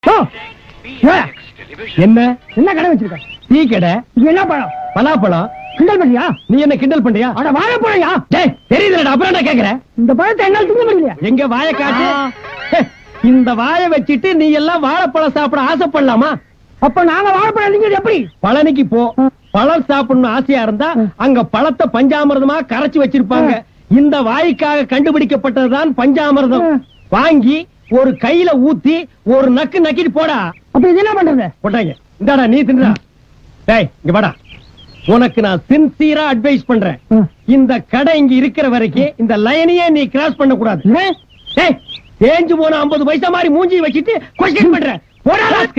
ஓ, ஏ, என்ன என்ன கடை வச்சிருக்க டீ கடை இது என்ன பழம் பலாப்பழம் கிண்டல் பண்ணியா நீ என்ன கிண்டல் பண்றியா அட வாழைப்பழம்யா டேய் தெரியுதுடா அப்புறம் என்ன கேக்குற இந்த பழத்தை என்னால தூங்க முடியலையா எங்க வாய காட்டு ஹே, இந்த வாயை வச்சிட்டு நீ எல்லாம் வாழைப்பழம் சாப்பிட ஆசைப்படலாமா அப்ப நாங்க வாழைப்பழம் நீங்க எப்படி பழனிக்கு போ பழம் சாப்பிடணும் ஆசையா இருந்தா அங்க பழத்தை பஞ்சாமிர்தமா கரைச்சு வச்சிருப்பாங்க இந்த வாய்க்காக கண்டுபிடிக்கப்பட்டதுதான் பஞ்சாமிர்தம் ம். வாங்கி ஒரு கையில ஊத்தி ஒரு நக்கு நக்கிட்டு போடா அப்ப இது என்ன பண்றது போட்டாங்க இந்தாடா நீ தின்றா டேய் இங்க வாடா உனக்கு நான் சின்சியரா அட்வைஸ் பண்றேன் ம். இந்த கடை இங்க இருக்கிற வரைக்கும் இந்த லைனையே நீ கிராஸ் பண்ண கூடாது ஏன்? டேய் தேஞ்சு போன 50 பைசா மாதிரி மூஞ்சி வச்சிட்டு கொஸ்டின் பண்ற போடா